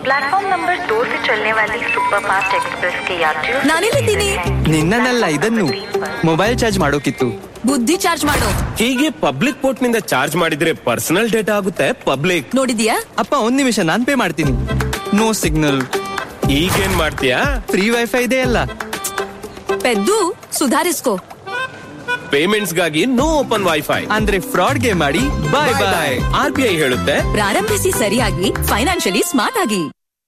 Platform number दो से चलने वाली सुपरफास्ट एक्सप्रेस के यात्रियों से ನಾನೆಲ್ಲಿದ್ದೀನಿ ನಿನ್ನನ್ನಲ್ಲ ಇದನ್ನು ಮೊಬೈಲ್ ಚಾರ್ಜ್ ಮಾಡೋಕಿತ್ತು ಬುದ್ಧಿ ಚಾರ್ಜ್ ಮಾಡು ಹೀಗೆ ಪಬ್ಲಿಕ್ ಪೋರ್ಟ್ ನಿಂದ ಚಾರ್ಜ್ ಮಾಡಿದ್ರೆ ಪರ್ಸನಲ್ ಡೇಟಾ ಆಗುತ್ತೆ ಪಬ್ಲಿಕ್ ನೋಡಿದ್ಯಾ ಅಪ್ಪ ಒಂದ್ ನಿಮಿಷ ನಾನ್ ಪೇ ಮಾಡ್ತೀನಿ ನೋ ಸಿಗ್ನಲ್ ಈಗೇನ್ ಮಾಡ್ತೀಯಾ ಫ್ರೀ ವೈಫೈ ಇದೆ ಅಲ್ಲ ಪೆದ್ದು ಸುಧಾರಿಸ್ಕೋ ಪೇಮೆಂಟ್ಸ್ ಗಾಗಿ ನೋ ಓಪನ್ ವೈಫೈ ಅಂದ್ರೆ ಫ್ರಾಡ್ಗೆ ಮಾಡಿ bye bye R B I ಹೇಳುತ್ತೆ ಪ್ರಾರಂಭಿಸಿ ಸರಿಯಾಗಿ ಫೈನಾನ್ಷಿಯಲಿ ಸ್ಮಾರ್ಟ್ ಆಗಿ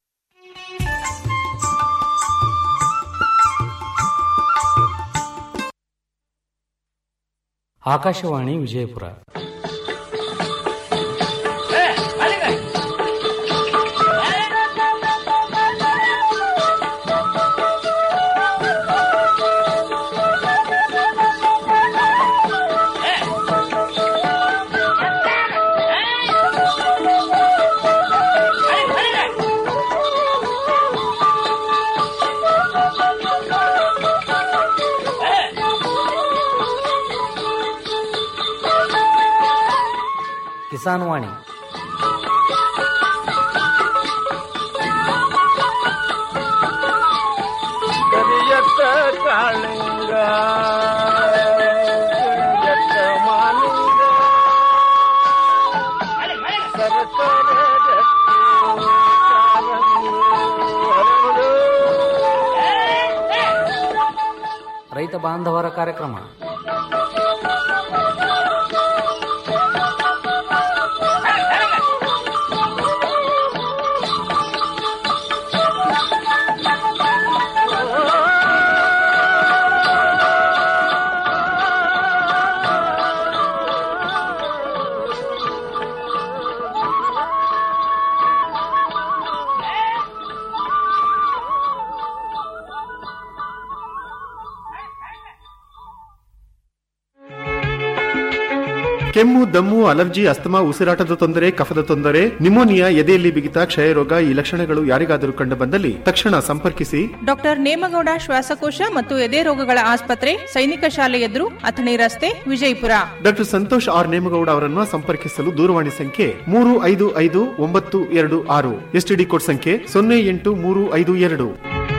ಆಕಾಶವಾಣಿ ವಿಜಯಪುರ ಕಿಸಾನ್ ವಾಣಿ ಕರಿಯತ್ತ ಕಾಳಿಂಗ ಕರಿಯತ್ತ ಮಾಲಿಂಗ ಸರಸರ ರಕ್ತಿ ಕಾಲಂಗಿ ಹರಡು. ರೈತ ಬಾಂಧವರ ಕಾರ್ಯಕ್ರಮ ಕೆಮ್ಮು ದಮ್ಮು ಅಲರ್ಜಿ ಅಸ್ತಮಾ ಉಸಿರಾಟದ ತೊಂದರೆ ಕಫದ ತೊಂದರೆ ನಿಮೋನಿಯಾ ಎದೆಯಲ್ಲಿ ಬಿಗಿತ ಕ್ಷಯರೋಗ ಈ ಲಕ್ಷಣಗಳು ಯಾರಿಗಾದರೂ ಕಂಡು ಬಂದಲ್ಲಿ ತಕ್ಷಣ ಸಂಪರ್ಕಿಸಿ ಡಾಕ್ಟರ್ ನೇಮಗೌಡ ಶ್ವಾಸಕೋಶ ಮತ್ತು ಎದೆ ರೋಗಗಳ ಆಸ್ಪತ್ರೆ ಸೈನಿಕ ಶಾಲೆ ಎದುರು ಅಥಣಿ ರಸ್ತೆ ವಿಜಯಪುರ ಡಾಕ್ಟರ್ ಸಂತೋಷ್ ಆರ್ ನೇಮಗೌಡ ಅವರನ್ನು ಸಂಪರ್ಕಿಸಲು ದೂರವಾಣಿ ಸಂಖ್ಯೆ ಮೂರು ಐದು ಐದು ಒಂಬತ್ತು ಎರಡು ಆರು ಎಸ್ಟಿಡಿ ಕೋಡ್ ಸಂಖ್ಯೆ ಸೊನ್ನೆ ಎಂಟು ಮೂರು ಐದು ಎರಡು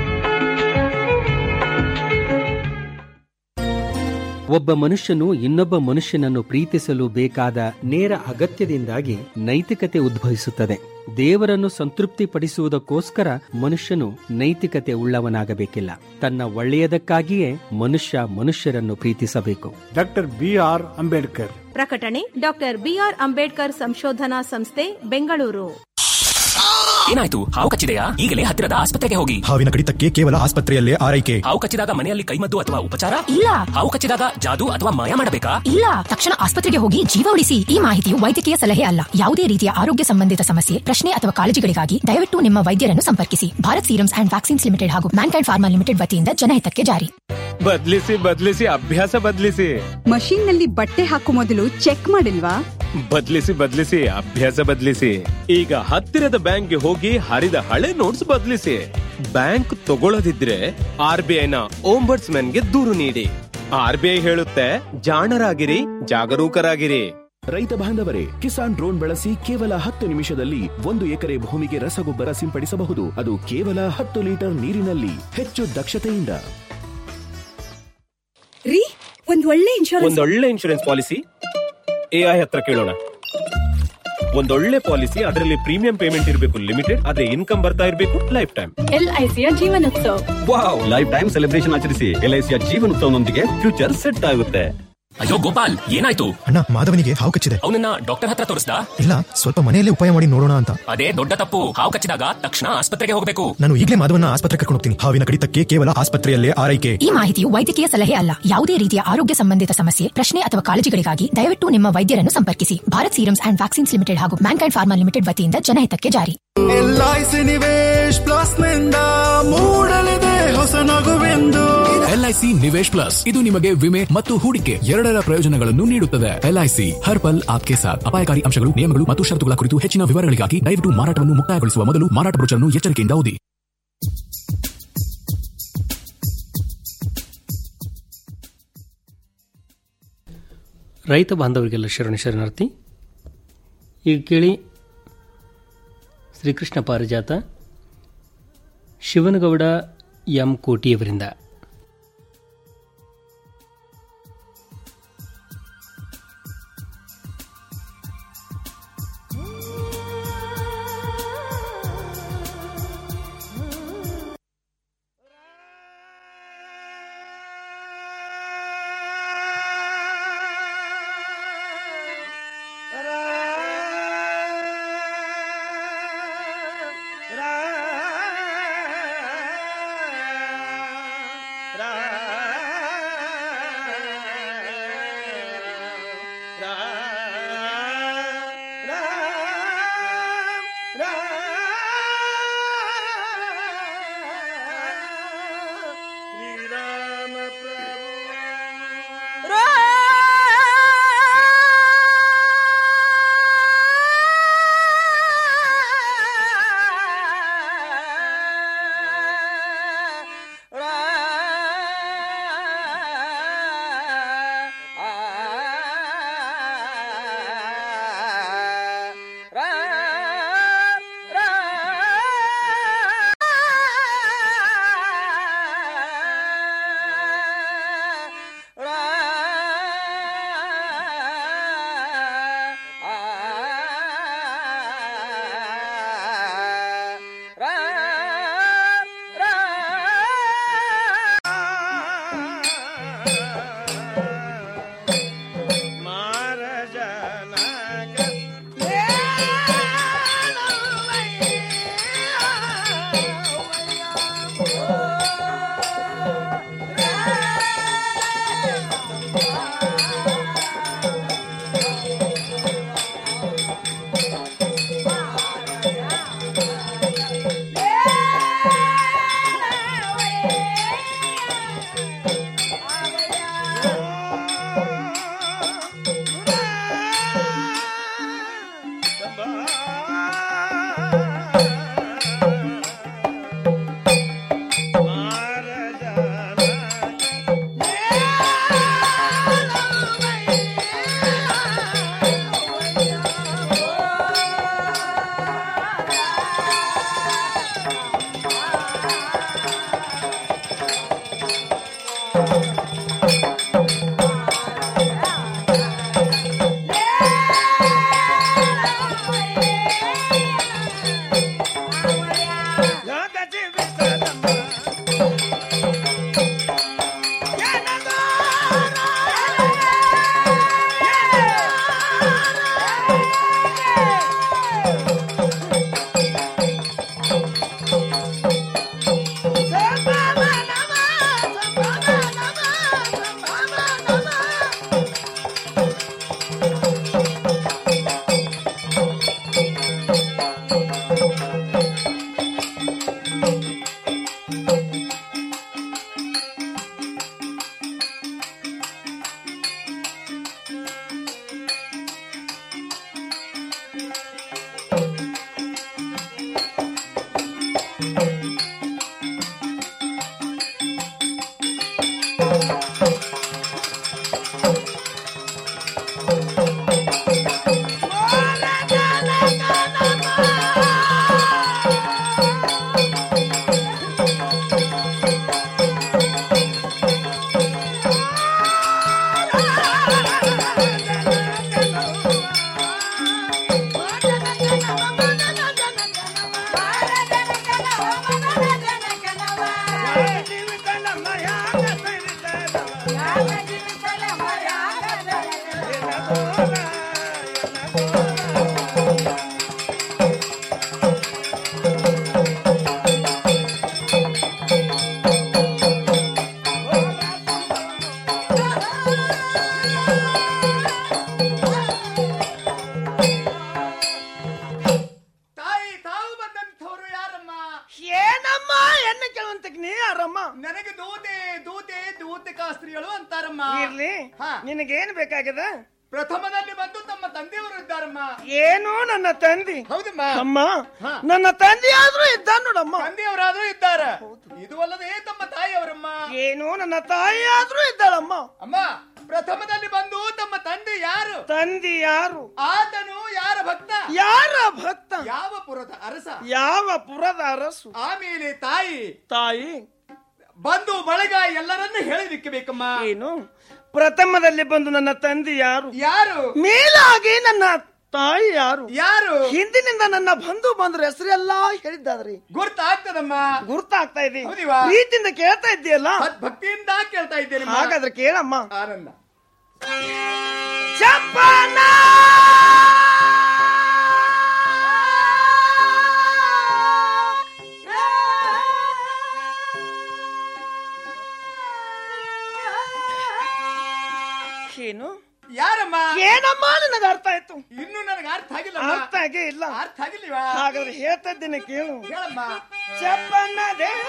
ಒಬ್ಬ ಮನುಷ್ಯನು ಇನ್ನೊಬ್ಬ ಮನುಷ್ಯನನ್ನು ಪ್ರೀತಿಸಲು ಬೇಕಾದ ನೇರ ಅಗತ್ಯದಿಂದಾಗಿ ನೈತಿಕತೆ ಉದ್ಭವಿಸುತ್ತದೆ ದೇವರನ್ನು ಸಂತೃಪ್ತಿಪಡಿಸುವುದಕ್ಕೋಸ್ಕರ ಮನುಷ್ಯನು ನೈತಿಕತೆ ಉಳ್ಳವನಾಗಬೇಕಿಲ್ಲ ತನ್ನ ಒಳ್ಳೆಯದಕ್ಕಾಗಿಯೇ ಮನುಷ್ಯ ಮನುಷ್ಯರನ್ನು ಪ್ರೀತಿಸಬೇಕು ಡಾಕ್ಟರ್ ಬಿ ಆರ್ ಅಂಬೇಡ್ಕರ್ ಪ್ರಕಟಣೆ ಡಾಕ್ಟರ್ ಬಿಆರ್ ಅಂಬೇಡ್ಕರ್ ಸಂಶೋಧನಾ ಸಂಸ್ಥೆ ಬೆಂಗಳೂರು ಏನಾಯ್ತು ಹಾವು ಕಚ್ಚಿದೆಯಾ ಈಗಲೇ ಹತ್ತಿರದ ಆಸ್ಪತ್ರೆಗೆ ಹೋಗಿ ಹಾವಿನ ಕಡಿತಕ್ಕೆ ಕೇವಲ ಆಸ್ಪತ್ರೆಯಲ್ಲೇ ಆರೈಕೆ ಹಾವು ಕಚ್ಚಿದಾಗ ಮನೆಯಲ್ಲಿ ಕೈಮದ್ದು ಅಥವಾ ಉಪಚಾರ ಇಲ್ಲ ಹಾವು ಕಚ್ಚಿದಾಗ ಜಾದು ಅಥವಾ ಮಾಯ ಮಾಡಬೇಕಾ ಇಲ್ಲ ತಕ್ಷಣ ಆಸ್ಪತ್ರೆಗೆ ಹೋಗಿ ಜೀವ ಉಳಿಸಿ ಈ ಮಾಹಿತಿಯು ವೈದ್ಯಕೀಯ ಸಲಹೆ ಅಲ್ಲ ಯಾವುದೇ ರೀತಿಯ ಆರೋಗ್ಯ ಸಂಬಂಧಿತ ಸಮಸ್ಯೆ ಪ್ರಶ್ನೆ ಅಥವಾ ಕಾಳಜಿಗಳಿಗಾಗಿ ದಯವಿಟ್ಟು ನಿಮ್ಮ ವೈದ್ಯರನ್ನು ಸಂಪರ್ಕಿಸಿ Bharat Serums and Vaccines Limited ಹಾಗೂ ಮ್ಯಾನ್ಕೈಂಡ್ ಫಾರ್ಮಾ ಲಿಮಿಟೆಡ್ ವತಿಯಿಂದ ಜನಹಿತಕ್ಕೆ ಜಾರಿ ಬದ್ಲಿಸಿ ಬದ್ಲಿಸಿ ಅಭ್ಯಾಸ ಬದ್ಲಿಸಿ ಮಷೀನ್ ನಲ್ಲಿ ಬಟ್ಟೆ ಹಾಕೋ ಮೊದಲು ಚೆಕ್ ಮಾಡಿಲ್ವಾ ಬದ್ಲಿಸಿ ಬದ್ಲಿಸಿ ಅಭ್ಯಾಸ ಬದ್ಲಿಸಿ ಈಗ ಹತ್ತಿರದ ಬ್ಯಾಂಕ್ಗೆ ಹೋಗಿ ಹರಿದ ಹಳೆ ನೋಟ್ಸ್ ಬದ್ಲಿಸಿ ಬ್ಯಾಂಕ್ ತಗೊಳ್ಳದಿದ್ರೆ ಆರ್ ಬಿ ಐನ ಓಂಬರ್ಟ್ಸ್ ಗೆ ದೂರು ನೀಡಿ ಆರ್ ಬಿ ಐ ಹೇಳುತ್ತೆ ಜಾಣರಾಗಿರಿ ಜಾಗರೂಕರಾಗಿರಿ ರೈತ ಬಾಂಧವರೇ ಕಿಸಾನ್ ಡ್ರೋನ್ ಬಳಸಿ ಕೇವಲ ಹತ್ತು ನಿಮಿಷದಲ್ಲಿ ಒಂದು ಎಕರೆ ಭೂಮಿಗೆ ರಸಗೊಬ್ಬರ ಸಿಂಪಡಿಸಬಹುದು ಅದು ಕೇವಲ ಹತ್ತು ಲೀಟರ್ ನೀರಿನಲ್ಲಿ ಹೆಚ್ಚು ದಕ್ಷತೆಯಿಂದ ರೀ ಒಂದ್ ಒಳ್ಳೆ ಇನ್ಶೂರೆನ್ಸ್ ಒಂದೊಳ್ಳೆ ಇನ್ಶೂರೆನ್ಸ್ ಪಾಲಿಸಿ ಎಐ ಹತ್ರ ಕೇಳೋಣ ಒಂದೊಳ್ಳೆ ಪಾಲಿಸಿ ಅದರಲ್ಲಿ ಪ್ರೀಮಿಯಂ ಪೇಮೆಂಟ್ ಇರಬೇಕು ಲಿಮಿಟೆಡ್ ಅದೇ ಇನ್ಕಮ್ ಬರ್ತಾ ಇರಬೇಕು ಲೈಫ್ ಟೈಮ್ ಎಲ್ಐಸಿಯ Jeevanotsav wow life time celebration ಆಚರಿಸಿ ಎಲ್ಐಸಿಯ ಜೀವನೋತ್ಸವನೊಂದಿಗೆ ಫ್ಯೂಚರ್ ಸೆಟ್ ಆಗುತ್ತೆ ಅಯ್ಯೋ ಗೋಪಾಲ್ ಏನಾಯ್ತು ಅಣ್ಣ ಮಾಧವನಿಗೆ ಹಾವು ಕಚ್ಚಿದೆ ಅವನನ್ನ ಡಾಕ್ಟರ್ ಹತ್ರ ತೋರಿಸ್ದ ಇಲ್ಲ ಸ್ವಲ್ಪ ಮನೆಯಲ್ಲೇ ಉಪಾಯ ಮಾಡಿ ನೋಡೋಣ ಅಂತ ಅದೇ ದೊಡ್ಡ ತಪ್ಪು ಹಾವು ಕಚ್ಚಿದಾಗ ತಕ್ಷಣ ಆಸ್ಪತ್ರೆಗೆ ಹೋಗಬೇಕು ನಾನು ಈಗಲೇ ಮಾಧವನ ಆಸ್ಪತ್ರೆ ಕರ್ಕೊಂಡು ಹೋಗ್ತೀನಿ ಹಾವಿನ ಕಡಿತಕ್ಕೆ ಕೇವಲ ಆಸ್ಪತ್ರೆಯಲ್ಲೇ ಆರೈಕೆ ಈ ಮಾಹಿತಿಯು ವೈದ್ಯಕೀಯ ಸಲಹೆ ಅಲ್ಲ ಯಾವುದೇ ರೀತಿಯ ಆರೋಗ್ಯ ಸಂಬಂಧಿತ ಸಮಸ್ಯೆ ಪ್ರಶ್ನೆ ಅಥವಾ ಕಾಳಜಿಗಳಿಗಾಗಿ ದಯವಿಟ್ಟು ನಿಮ್ಮ ವೈದ್ಯರನ್ನು ಸಂಪರ್ಕಿಸಿ Bharat Serums and Vaccines Limited ಹಾಗೂ ಮ್ಯಾನ್ಕೈಂಡ್ ಫಾರ್ಮಾ ಲಿಮಿಟೆಡ್ ವತಿಯಿಂದ ಜನಹಿತಕ್ಕೆ ಜಾರಿ ಎಲ್ಐಸಿ ನಿವೇಶ್ ಪ್ಲಸ್ ನಿಂದ ಮೂಡಲಿದೆ ಹೊಸ ನಗುವೆಂದು ಎಲ್ಐಸಿ ನಿವೇಶ್ ಪ್ಲಸ್ ಇದು ನಿಮಗೆ ವಿಮೆ ಮತ್ತು ಹೂಡಿಕೆ ಎರಡರ ಪ್ರಯೋಜನಗಳನ್ನು ನೀಡುತ್ತದೆ ಎಲ್ಐಸಿ ಹರ್ ಪಲ್ ಆಪ್ಕೆ ಸಾಥ್ ಅಪಾಯಕಾರಿ ಅಂಶಗಳು ನಿಯಮಗಳು ಮತ್ತು ಷರತ್ತುಗಳ ಕುರಿತು ಹೆಚ್ಚಿನ ವಿವರಗಳಿಗಾಗಿ ದಯವಿಟ್ಟು ಮಾರಾಟವನ್ನು ಮುಕ್ತಾಯಗೊಳಿಸುವ ಮೊದಲು ಮಾರಾಟ ಬ್ರೋಚರ್ನ್ನು ಎಚ್ಚರಿಕೆಯಿಂದ ಓದಿ ರೈತ ಬಾಂಧವರಿಗೆಲ್ಲ ಶರಣ ಶರಣಾರ್ಥಿ ಈಗ ಕೇಳಿ ಶ್ರೀಕೃಷ್ಣ ಪಾರಿಜಾತ ಶಿವನಗೌಡ ಎಂ ಕೋಟಿಯವರಿಂದ ತಾಯಿ ತಾವು ಬಂದಂಥವ್ರು ಯಾರಮ್ಮ ಏನಮ್ಮ ಎನ್ನ ಕೇಳುವಂತಕ್ ನೀ ಯಾರಮ್ಮ ನನಗೆ ದೂತೆ ದೂತೆ ದೂತಿಕಾ ಸ್ತ್ರೀಗಳು ಅಂತಾರಮ್ಮ ಇರ್ಲಿ ನಿನಗೇನ್ ಬೇಕಾಗದ ಪ್ರಥಮದಲ್ಲಿ ಬಂದು ತಮ್ಮ ತಂದೆಯವರು ಇದ್ದಾರಮ್ಮ ಏನು ನನ್ನ ತಂದಿ ಹೌದಮ್ಮ ಅಮ್ಮ ನನ್ನ ತಂದೆ ಆದ್ರೂ ಇದ್ದ ನೋಡಮ್ಮ ತಂದೆಯವರಾದ್ರೂ ಇದ್ದಾರ ಇದು ಅಲ್ಲದೆ ತಮ್ಮ ತಾಯಿಯವರಮ್ಮ ಏನು ನನ್ನ ತಾಯಿ ಆದ್ರೂ ಇದ್ದಾಳಮ್ಮ ಅಮ್ಮ ಪ್ರಥಮದಲ್ಲಿ ಬಂದು ತಮ್ಮ ತಂದೆ ಯಾರು ತಂದಿ ಯಾರು ಆತನು ಯಾರ ಭಕ್ತ ಯಾರ ಭಕ್ತ ಯಾವ ಪುರ ಪುರದ ಅರಸ ಯಾವ ಪುರದ ಅರಸು ಆಮೇಲೆ ತಾಯಿ ತಾಯಿ ಬಂಧು ಬಳಗ ಎಲ್ಲರನ್ನು ಹೇಳಿದಿಕ್ಕಬೇಕಮ್ಮ ಏನು ಪ್ರಥಮದಲ್ಲಿ ಬಂದು ನನ್ನ ತಂದೆ ಯಾರು ಯಾರು ಮೇಲಾಗಿ ನನ್ನ ತಾಯಿ ಯಾರು ಯಾರು ಹಿಂದಿನಿಂದ ನನ್ನ ಬಂಧು ಬಂದ್ರು ಹೆಸರೆಲ್ಲ ಹೇಳಿದ್ದಾದ್ರಿ ಗುರ್ತಾಗ್ತದಮ್ಮ ಗುರ್ತಾಗ್ತಾ ಇದೆ ಹೌದಿವಾ? ಪ್ರೀತಿಯಿಂದ ಕೇಳ್ತಾ ಇದ್ದೀಯಲ್ಲ ಭಕ್ತಿಯಿಂದ ಕೇಳ್ತಾ ಇದ್ದೇನೆ ಹಾಗಾದ್ರೆ ಕೇಳಮ್ಮ ಆನಂದ ಜಪ್ಪನ ಏನು ಯಾರಮ್ಮ ಏನಮ್ಮ ನನಗೆ ಅರ್ಥ ಆಯ್ತು ಇನ್ನು ನನಗೆ ಅರ್ಥ ಆಗಿಲ್ಲ ಅರ್ಥ ಆಗೇ ಇಲ್ಲ ಅರ್ಥ ಆಗಿಲ್ವಾ ಹಾಗಾದ್ರೆ ಹೇಳ್ತಾ ಇದ್ದೇನೆ ಕೇಳು ಹೇಳಮ್ಮ ಚಪ್ಪನ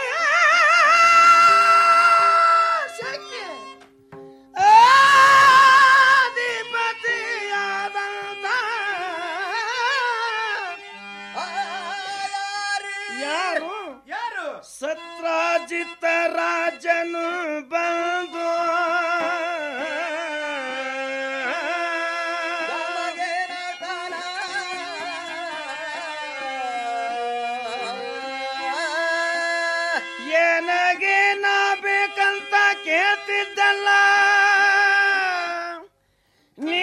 ಯಾರು ಯಾರು ಸತ್ರಾಜಿತ ರಾಜನು ಬಂದು ಏನಗೇನ ಬೇಕಂತ ಕೇಳ್ತಿದ್ದಲ್ಲ ನೀ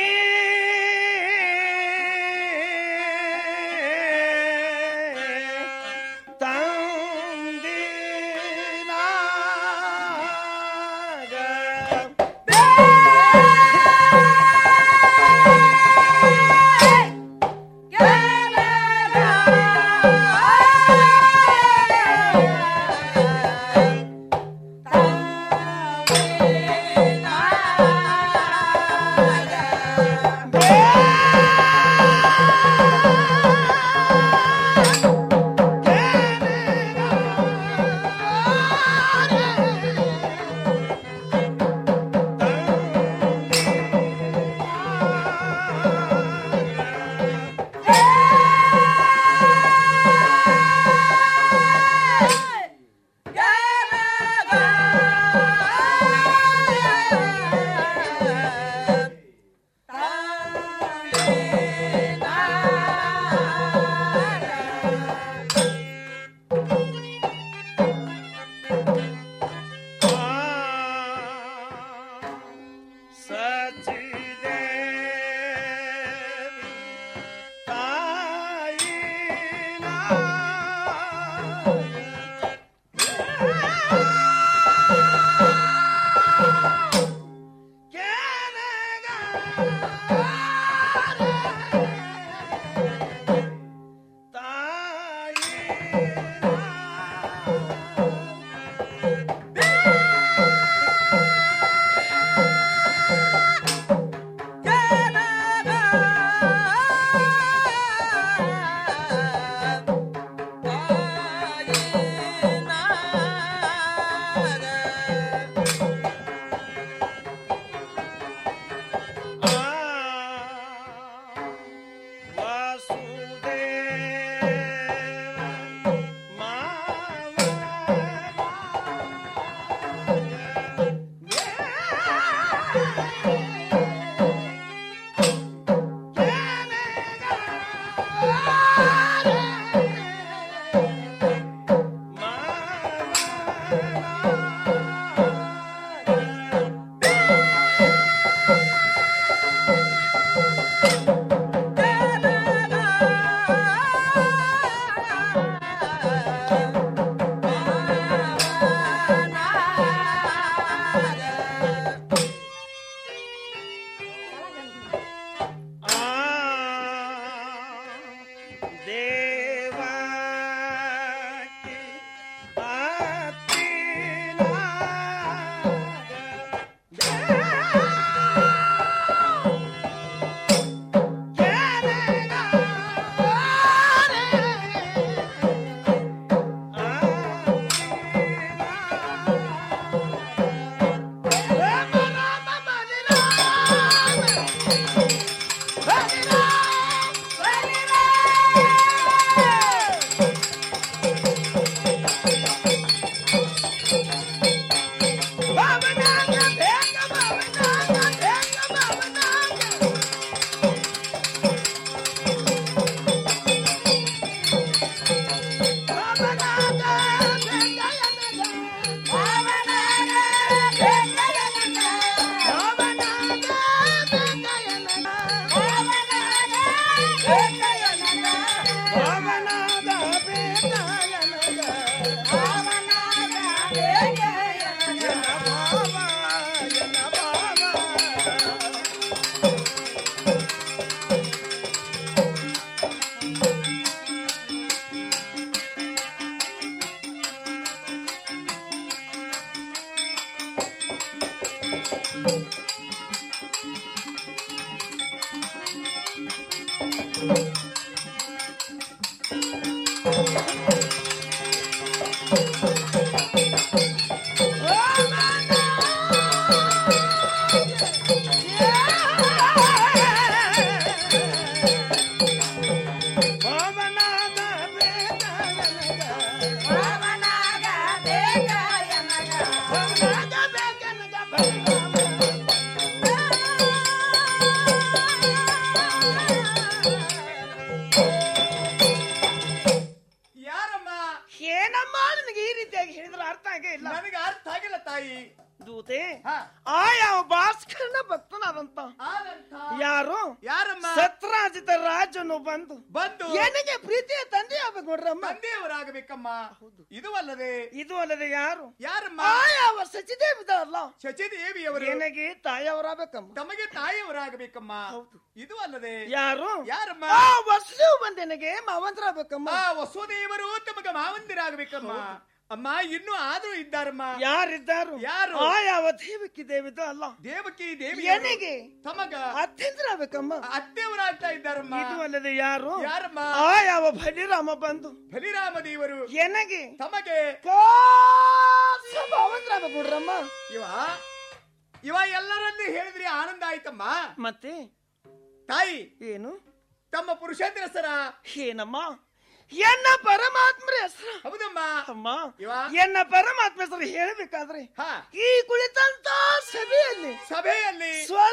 ಯಾರಮ್ಮ ಏನಮ್ಮ ನಿನಗೆ ಈ ರೀತಿಯಾಗಿ ಹೇಳಿದ್ರೆ ಅರ್ಥ ಆಗೇ ಇಲ್ಲ ನನಗೆ ಅರ್ಥ ಆಗಿಲ್ಲ ತಾಯಿ ದೂತೆ ಆ ಯಾವ ಭಾಸ್ಕರನ ಭಕ್ತನಾದಂತ ಯಾರು ಯಾರಮ್ಮ ಸತ್ರಾಜಿತ ರಾಜನು ಬಂದು ಬಂದು ಏನಿಗೆ ಪ್ರೀತಿಯ ತಂದೆ ಆಗ್ಬೇಕು ನೋಡ್ರಮ್ಮ ತಂದೆಯವರಾಗಬೇಕಮ್ಮ ಇದು ಅಲ್ಲದೆ ಇದು ಅಲ್ಲದೆ ಯಾರು ಯಾರಮ್ಮ ಆ ಯಾವ ಸಚಿದೇವಿದಲ್ಲ ಶಚಿದೇವಿಯವರು ಏನಿಗೆ ತಾಯಿಯವರಾಗಬೇಕಮ್ಮ ತಮಗೆ ತಾಯಿಯವರಾಗಬೇಕಮ್ಮ ಇದು ಅಲ್ಲದೆ ಯಾರು ಯಾರಮ್ಮ ಆ ವಸು ಬಂದೆನಗೆ ಮಾವಂತರಾಗಬೇಕಮ್ಮ ಆ ವಸುದೇವರು ತಮಗೆ ಮಾವಂದಿರಾಗಬೇಕಮ್ಮ ಅಮ್ಮ ಇನ್ನು ಆದ್ರೂ ಇದ್ದಾರಮ್ಮ ಯಾರಿದ್ದಾರು ಯಾರು ಆ ಯಾವ ದೇವಕಿ ದೇವಿದು ಅಲ್ಲ ದೇವಕಿ ದೇವಿ ಏನಿಗೆ ತಮಗ ಅತ್ಯಂತರ ಆಗ್ಬೇಕಮ್ಮ ಅತ್ತೆಯವರಾಗ್ತಾ ಇದ್ದಾರಮ್ಮ ಇದು ಅಲ್ಲದೆ ಯಾರು ಯಾರಮ್ಮ ಆ ಯಾವ ಬಲಿರಾಮ ಬಂದು ಬಲಿರಾಮ ದೇವರು ಏನಾಗಿ ತಮಗೆ ಭಾವಂತರಾಗಬೇಕು ನೋಡ್ರಮ್ಮ ಇವ ಇವ ಎಲ್ಲರನ್ನೂ ಹೇಳಿದ್ರಿ ಆನಂದ ಆಯ್ತಮ್ಮ ಮತ್ತೆ ತಾಯಿ ಏನು ತಮ್ಮ ಪುರುಷೇಂದ್ರ ಸರ ಏನಮ್ಮ ಎನ್ನ ಪರಮಾತ್ಮರ ಹೆಸರು ಹೌದಮ್ಮ ಅಮ್ಮ ಇವ ಎನ್ನ ಪರಮಾತ್ಮ ಹೆಸರು ಹೇಳಬೇಕಾದ್ರೆ ಹಾ ಈ ಕುಳಿತಂತ ಸಭೆಯಲ್ಲಿ ಸಭೆಯಲ್ಲಿ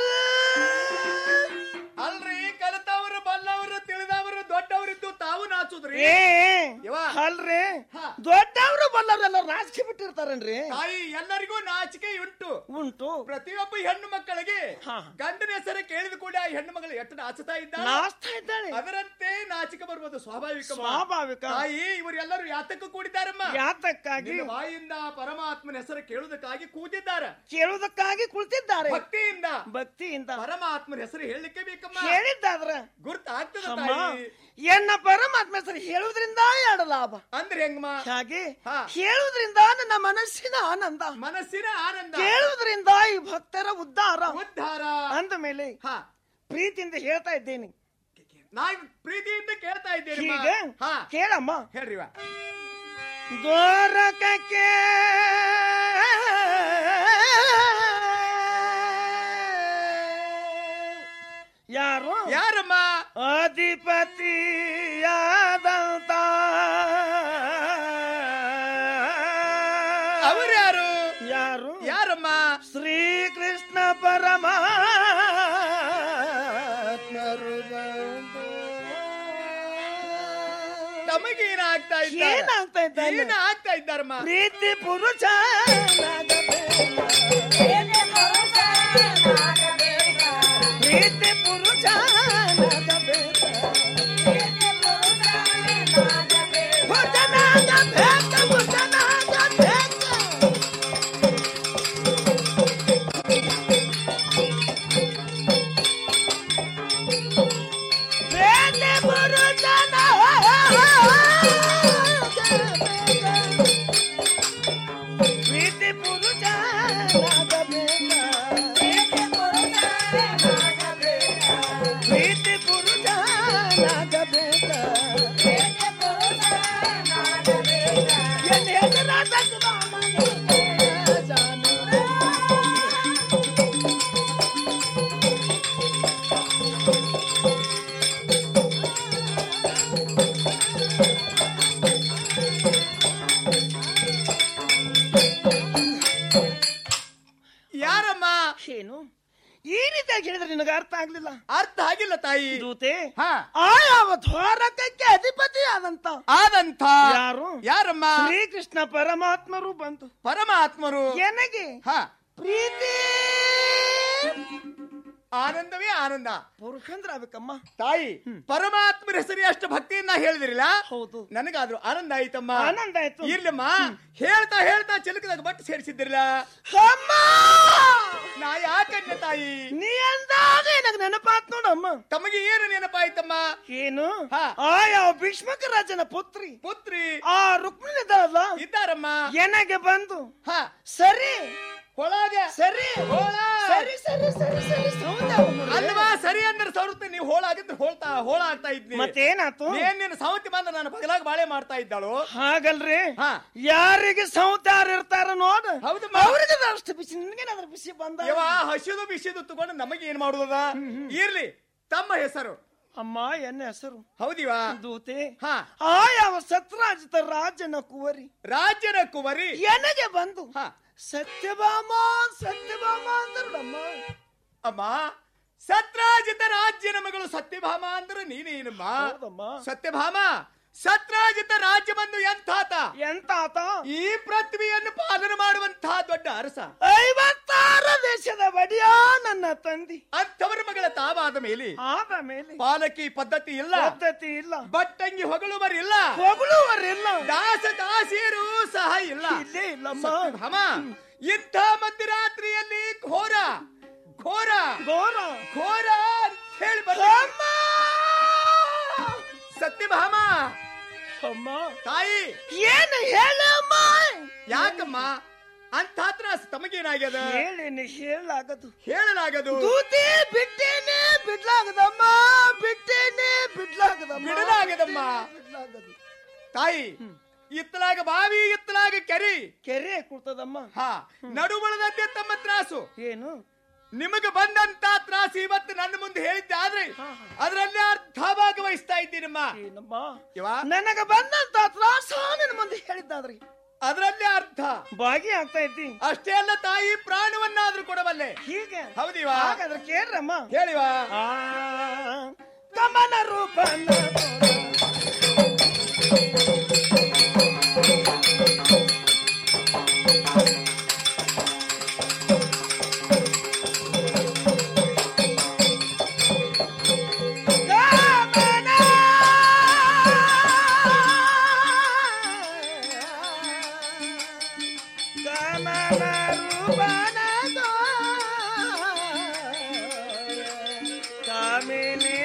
ಸ್ವಲ್ಪ ಅಲ್ರಿ ಕಲಿತವರು ಬಲ್ಲವರು ತಿಳಿದವರು ದೊಡ್ಡವರಿದ್ದು ತಾವು ನಾಚುದ್ರಿ ಏ ಇವ ಅಲ್ರಿ ದೊಡ್ಡವರು ಬಲ್ಲವರೆಲ್ಲ ನಾಚಿಕೆ ಬಿಟ್ಟಿರ್ತಾರನ್ರಿ ತಾಯಿ ಎಲ್ಲರಿಗೂ ನಾಚಿಕೆ ಉಂಟು ಉಂಟು ಪ್ರತಿಯೊಬ್ಬ ಹೆಣ್ಣು ಮಕ್ಕಳಿಗೆ ಹಾ. ಗಂಡನ ಹೆಸರು ಕೇಳಿದ ಕೂಡ ಆ ಹೆಣ್ಣು ಮಗಳು ಎಷ್ಟು ನಾಚುತ್ತಾ ಇದ್ದಾರೆ ನಾಚ್ತಾ ಇದ್ದಾಳೆ ಅದರಂತೆ ನಾಚಿಕೆ ಬರುವುದು ಸ್ವಾಭಾವಿಕ ಸ್ವಾಭಾವಿಕ ತಾಯಿ ಇವರೆಲ್ಲರೂ ಯಾತಕ್ಕೆ ಕೂಡಿದ್ದಾರಮ್ಮ ಯಾತಕ್ಕಾಗಿ ನಿನ್ನ ಬಾಯಿಂದ ಪರಮಾತ್ಮನ ಹೆಸರು ಕೇಳುವುದಕ್ಕಾಗಿ ಕೂತಿದ್ದಾರೆ ಕೇಳುವುದಕ್ಕಾಗಿ ಕುಳಿತಿದ್ದಾರೆ ಭಕ್ತಿಯಿಂದ ಭಕ್ತಿಯಿಂದ ಪರಮಾತ್ಮನ ಹೆಸರು ಹೇಳಲಿಕ್ಕೆ ಬೇಕಮ್ಮ ಹೇಳಿದ್ದಾದ್ರ ಗುರ್ತಾಗ್ತದ ಅಮ್ಮ ತಾಯಿ ಎನ್ನ ಪರಮಾತ್ಮ ಹೆಸರು ಹೇಳುವುದರಿಂದ ಎರಡು ಲಾಭ ಅಂದ್ರೆ ಹೆಂಗಮ್ಮ ಹಾಗೆ ಹಾ. ಹೇಳುವುದರಿಂದ ನನ್ನ ಮನಸ್ಸಿನ ಆನಂದ ಮನಸ್ಸಿನ ಆನಂದ ಕೇಳುವುದರಿಂದ ಈ ಭಕ್ತರ ಉದ್ಧಾರ ಉದ್ಧಾರ ಅಂದ ಮೇಲೆ ಹಾ ಪ್ರೀತಿಯಿಂದ ಹೇಳ್ತಾ ಇದ್ದೇನೆ ನಾ ಪ್ರೀತಿಯಿಂದ ಕೇಳ್ತಾ ಇದ್ದೇನೆ ಈಗ ಹಾ ಕೇಳಮ್ಮ ಹೇಳ್ರಿವ ದ್ವಾರಕಕ್ಕೆ ಯಾರು ಯಾರಮ್ಮ ಅಧಿಪತಿಯಾದಂತ ಅವರ್ಯಾರು ಯಾರು ಯಾರಮ್ಮ ಶ್ರೀಕೃಷ್ಣ ಪರಮಾತ್ಮರು ಬಂದು. ತಮಗೇನಾಗ್ತಾ ಇದ್ದಾರೆ ಏನಾಗ್ತಾ ಇದ್ದಾರೆ? ಏನ್ ಆಗ್ತಾ ಇದ್ದಾರಮ್ಮ ಪ್ರೀತಿ ಪುರುಷ ಪ್ರೀತಿ ಪುರುಷ ಪ್ರೀತಿ ಪುರುಷ ಪ್ರೀತಿ ಪುರುಷ ನಾಗಬೇಕ ಎನ್ನ ಹೆಸರ ಸತ್ಯಭಾಮನ ಜಾನು. ಯಾರಮ್ಮ ಏನು ಈ ರೀತಿಯಾಗಿ ಹೇಳಿದ್ರೆ ನಿನಗೆ ಅರ್ಥ ಆಗ್ಲಿಲ್ಲ ಅರ್ಥ ಆಗಿಲ್ಲ ತಾಯಿ ದೂತೆ ಹಾ ಆ ಯಾವ ದ್ವಾರಕಕ್ಕೆ ಅಧಿಪತಿ ಆದಂತ ಆದಂಥ ಯಾರು ಯಾರಮ್ಮ ಶ್ರೀಕೃಷ್ಣ ಪರಮಾತ್ಮರು ಬಂತು ಪರಮಾತ್ಮರು ನನಗೆ ಹಾ ಪ್ರೀತಿ ಆನಂದವೇ ಆನಂದ ಪುರುಷಂದ್ರ ಆಗ್ಬೇಕಮ್ಮ ತಾಯಿ ಪರಮಾತ್ಮರ ಹೆಸರಿ ಅಷ್ಟು ಭಕ್ತಿಯನ್ನ ಹೇಳಿದ್ರಿಲ್ಲ ಹೌದು ನನಗಾದ್ರೂ ಆನಂದ ಆಯ್ತಮ್ಮ ಆನಂದ ಆಯ್ತು ಇರ್ಲಮ್ಮ ಹೇಳ್ತಾ ಹೇಳ್ತಾ ಚಿಲಕದಾಗ ಬಟ್ಟು ಸೇರಿಸಿದ್ರಲ್ಲ ಅಮ್ಮ ನಾ ಯಾಕನ್ಯ ತಾಯಿ ನೀ ಅಂದಾಗ ನನಗೆ ನೆನಪಾತ್ ನೋಡಮ್ಮ ತಮಗೆ ಏನು ನೆನಪಾಯ್ತಮ್ಮ ಏನು ಹಾ. ಆ ಯಾವ ಭೀಷ್ಮಕ ರಾಜನ ಪುತ್ರಿ ಪುತ್ರಿ ಆ ರುಕ್ಮಿಣಿ ಇದ್ದಾರಲ್ಲ ಇದ್ದಾರಮ್ಮ ಏನಾಗೆ ಬಂದು ಹಾ ಸರಿ ಒಳಗೆ ಸರಿ ಹೋಳ ಸರಿ ಸರಿ ಸರಿ ಸರಿ ಸೌಂದ ಅಲ್ವಾ ಸರಿ ಅಂದ್ರೆ ಸೌರುತ್ತೆ ನೀವು ಹೋಳ ಆಗಿದ್ರೆ ಹೋಳ್ತಾ ಹೋಳ ಆಗ್ತಾ ಇದ್ನಿ ಮತ್ತೇನಾತು? ಏನ್ ನಿನ್ನ ಸೌತಿ ಬಂದ ನಾನು ಬಗಲಾಗ ಬಾಳೆ ಮಾಡ್ತಾ ಇದ್ದಾಳು ಹಾಗಲ್ರಿ ಯಾರಿಗೆ ಸೌತಾರ ಇರ್ತಾರ ನೋಡ ಹೌದು ಅವ್ರಿಗೆ ಅಷ್ಟು ಬಿಸಿ ನಿನ್ಗೇನಾದ್ರೂ ಬಿಸಿ ಬಂದ ಯವ ಹಸಿದು ಬಿಸಿದು ತಗೊಂಡು ನಮಗೆ ಏನ್ ಮಾಡುದದ ಇರ್ಲಿ ತಮ್ಮ ಹೆಸರು ಅಮ್ಮ ಎನ್ನ ಹೆಸರು ಹೌದಿವಾ ದೂತೆ ಹಾ ಆ ಯಾವ ಸತ್ರಾಜಿತ ರಾಜನ ಕುವರಿ ರಾಜ್ಯನ ಕುವರಿ ಎನಗೆ ಬಂದು ಸತ್ಯಭಾಮ ಸತ್ಯಭಾಮ ಅಂದ್ರಮ್ಮ ಅಮ್ಮ ಸತ್ರಾಜಿತ ರಾಜ್ಯನ ಮಗಳು ಸತ್ಯಭಾಮ ಅಂದ್ರೆ ನೀನೇನಮ್ಮ ಸತ್ಯಭಾಮ ಸತ್ರಾಜಿತ ರಾಜ್ಯ ಬಂದು ಎಂತಾತ ಎಂತಾತ ಈ ಪೃಥ್ವಿಯನ್ನು ಪಾಲನೆ ಮಾಡುವಂತಹ ದೊಡ್ಡ ಅರಸ ಐವತ್ತಾರು ದೇಶದ ಬಡಿಯ ನನ್ನ ತಂದಿ ಅಂಥವರ ಮಗಳ ತಾವಾದ ಮೇಲೆ ಆದ ಮೇಲೆ ಪಾಲಕಿ ಪದ್ಧತಿ ಇಲ್ಲ ಪದ್ಧತಿ ಇಲ್ಲ ಬಟ್ಟಂಗಿ ಹೊಗಳುವರಿಲ್ಲ ಹೊಗಳುವರಿಲ್ಲ ದಾಸ ದಾಸಿಯರು ಸಹ ಇಲ್ಲ ಇಲ್ಲೇ ಇಲ್ಲಮ್ಮ ಸತ್ಯಭಾಮ ಇಂಥ ಮಧ್ಯರಾತ್ರಿಯಲ್ಲಿ ಘೋರ ಘೋರ ಘೋರ ಘೋರ ಅಂತ ಹೇಳಿ ಬರ್ಲಿ. ಸತ್ಯಭಾಮ ಅಮ್ಮ ತಾಯಿ ಏನು ಹೇಳಮ್ಮ ಯಾಕಮ್ಮ ಅಂತ ತ್ರಾಸ ತಮಗೇನಾಗ್ಯದ ಹೇಳೇನೆ ಹೇಳಲಾಗದು ಹೇಳಲಾಗದು ದೂತಿ ಬಿಟ್ಟೇನೆ ಬಿಡ್ಲಾಗದಮ್ಮ ಬಿಟ್ಟೇನೆ ಬಿಡ್ಲಾಗದಮ್ಮ ಬಿಡಲಾಗದಮ್ಮ ಬಿಡ್ಲಾಗದು ತಾಯಿ ಇತ್ತಲಾಗ ಬಾವಿ ಇತ್ತಲಾಗ ಕೆರಿ ಕೆರೆ ಕೊಡ್ತದಮ್ಮ ಹಾ ನಡುವಳದಂತೆ ತಮ್ಮ ತ್ರಾಸು ಏನು ನಿಮಗೆ ಬಂದಂತ ತ್ರಾಸು ಇವತ್ತು ನನ್ನ ಮುಂದೆ ಹೇಳಿದ್ದೆ ಆದ್ರೆ ಅದರಲ್ಲಿ ಅರ್ಧ ಭಾಗವಹಿಸ್ತಾ ಇದ್ದೀನಮ್ಮ ಏನಮ್ಮ ಇವ ನನಗ ಬಂದಂತ ತ್ರಾಸ ನಿನ್ನ ಮುಂದೆ ಹೇಳಿದ್ದಾದ್ರಿ ಅದರಲ್ಲಿ ಅರ್ಧ ಭಾಗಿ ಆಗ್ತಾ ಇದ್ದಿ ಅಷ್ಟೇ ಅಲ್ಲ ತಾಯಿ ಪ್ರಾಣವನ್ನಾದ್ರೂ ಕೊಡಬಲ್ಲೆ ಹೀಗೆ ಹೌದಿವಾ ಹಾಗಾದ್ರೆ ಕೇಳ್ರಮ್ಮ ಹೇಳಿವಾ ಆ, ಕಮನ ರೂಪನ ಕಾಮಿನಿ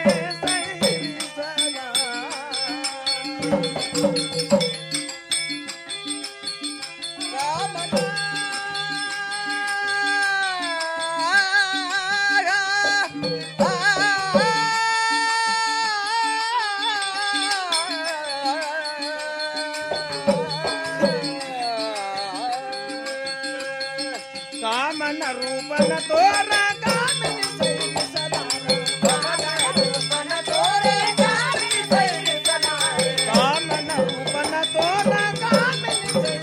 ಕಾಮನ ರೂಪನ ತೋರ ಕಾಮಿನಿ ಕಾಮನ ರೂಪನ ತೋರ ಕಾಮಿನಿ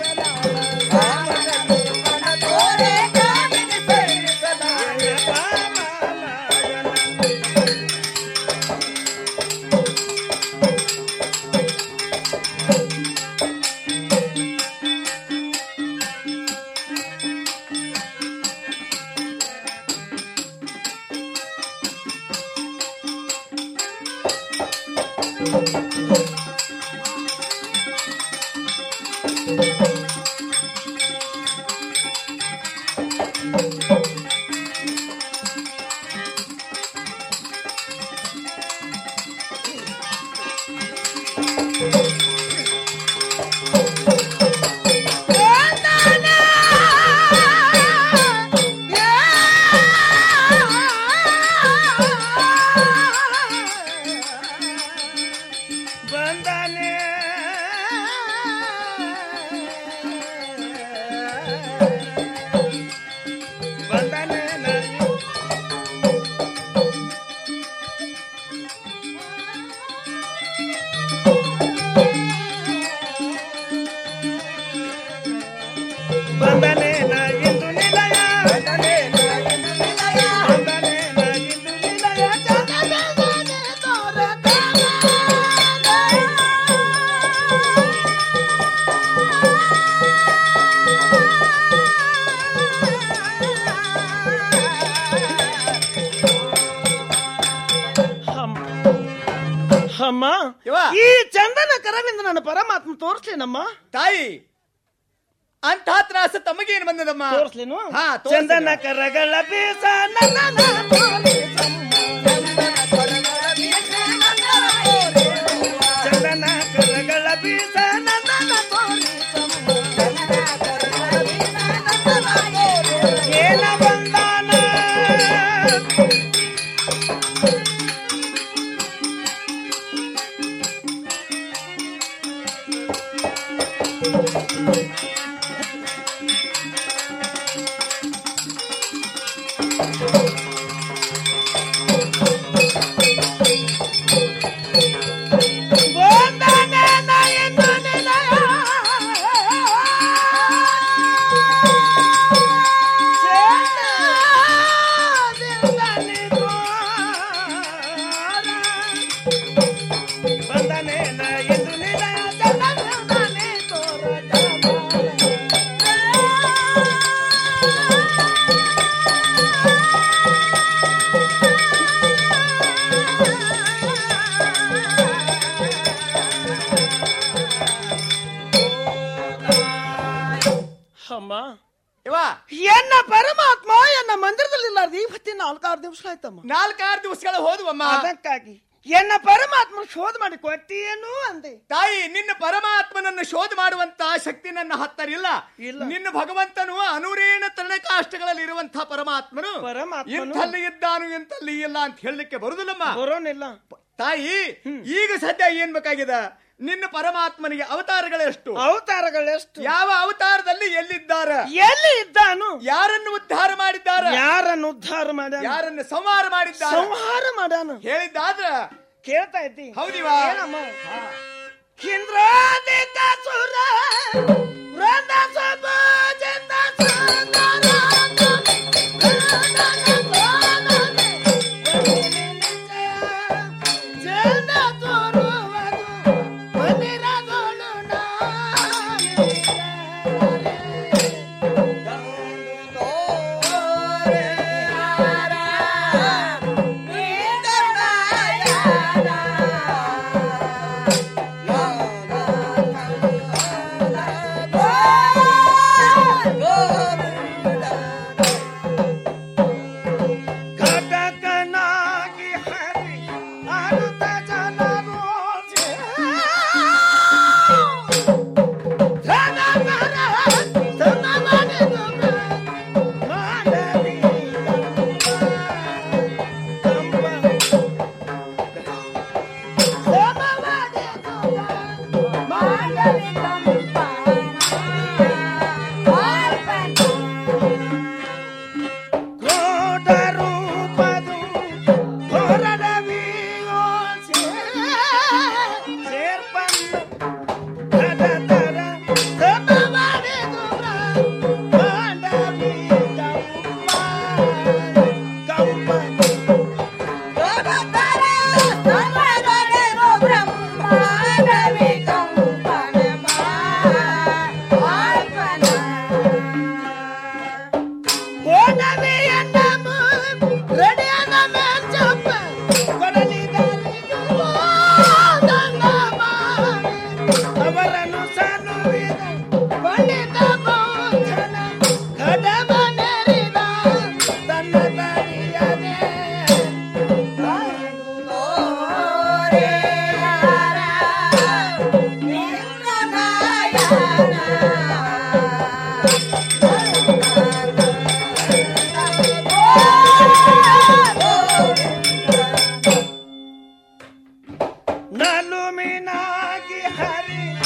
ಬಂದನೆ ಬಂದನೆ ನಾನು ಬಂದನೆ ನಾ ಇಂದು ನಿಲಯ ಬಂದನೆ ನಾ ಇಂದು ನಿಲಯ ಬಂದನೆ ನಾ ಇಂದು ನಿಲಯ ಚಂದನೆ ತೋರ ಅಮ್ಮ ಈ ಚಂದನ ಕರವಿಂದ ನನ್ನ ಪರಮಾತ್ಮ ತೋರಿಸ್ಲೇನಮ್ಮ ತಾಯಿ ಅಂತ ತ್ರಾಸ ತಮಗೇನು ಬಂದದಮ್ಮ ತೋರಿಸ್ಲೇನು ಹಾ ಚಂದನ ಕರಗಳ ಬೀಸ ನನ್ನ ಚಂದನ ಕರಗಳ ಬೀಸ ನನ್ನ ಬಂದನೇನ ಇಂದು ನಿಲಯ ಚಂದನೆ ತೋರ ಅಮ್ಮ ಎನ್ನ ಪರಮಾತ್ಮ ಎನ್ನ ಮಂದಿರದಲ್ಲಿ ಇಲ್ಲಾರ್ದು ಇವತ್ತಿನ ನಾಲ್ಕಾರು ದಿವಸ ಆಯ್ತಮ್ಮ ನಾಲ್ಕಾರು ದಿವಸಗಳು ಹೋದ್ವಮ್ಮ ಅದಕ್ಕಾಗಿ ಎನ್ನ ಪರಮಾತ್ಮ ಶೋಧ ಮಾಡಿ ಕೊಟ್ಟಿಯೇನು ಅಂದೆ ತಾಯಿ ನಿನ್ನ ಪರಮಾತ್ಮನನ್ನು ಶೋಧ ಮಾಡುವಂತ ಶಕ್ತಿ ನನ್ನ ಹತ್ತರಿಲ್ಲ ನಿನ್ನ ಭಗವಂತನು ಅನುರೇಣ ತರಣಕಾಷ್ಟಗಳಲ್ಲಿ ಇರುವಂತಹ ಪರಮಾತ್ಮನು ಪರಮಾತ್ಮನು? ಇಂಥಲ್ಲಿ ಇದ್ದಾನು ಇಂಥಲ್ಲಿ ಇಲ್ಲ ಅಂತ ಹೇಳಲಿಕ್ಕೆ ಬರುದಿಲ್ಲಮ್ಮ ಬರೋನಿಲ್ಲ ತಾಯಿ ಈಗ ಸದ್ಯ ಏನ್ ಬೇಕಾಗಿದೆ ನಿನ್ನ ಪರಮಾತ್ಮನಿಗೆ ಅವತಾರಗಳೆಷ್ಟು ಅವತಾರಗಳೆಷ್ಟು ಯಾವ ಅವತಾರದಲ್ಲಿ ಎಲ್ಲಿದ್ದಾರೆ ಎಲ್ಲಿ ಇದ್ದಾನು ಯಾರನ್ನು ಉದ್ಧಾರ ಮಾಡಿದ್ದಾರೆ ಯಾರನ್ನು ಉದ್ಧಾರ ಮಾಡ್ಯಾನ ಯಾರನ್ನು ಸಂಹಾರ ಮಾಡಿದ್ದಾರೆ ಸಂಹಾರ ಮಾಡ್ಯಾನ ಹೇಳಿದ್ದಾದ್ರ ಕೇಳ್ತಾ ಇದ್ದಿ ಹೌದಿವಾ ಏನಮ್ಮ ಇಂದ್ರಾದಿತ ಸುರ ವೃಂದ ಸಭಾಜಿತ ಘಟಕನಾಗಿ ಹರಿ ಅರುತ ಜಲರೋಜೆ ಧನವರ ಧನವನೆದು ಮಾನವಿ ಕಂಬ ಸಮವನೆದು ಮಾನವಿ ಕಂಬ ಕೋಟರೂಪದು ಹೊರಡವಿ ಸೇರ್ಪಂದು ಘಟತರ ಸಮವನೆದು ಮಾನವಿ ಕಂಬ ಅವರನ್ನು ಸಾನುವಿದ ಪಂಡಿತ ಬಹುಜನ ಕಡಮ ನೆರಿದ ತನ್ನ ದಾರಿಯನೇ ನಲುಮಿನಾಗಿ ಹರಿ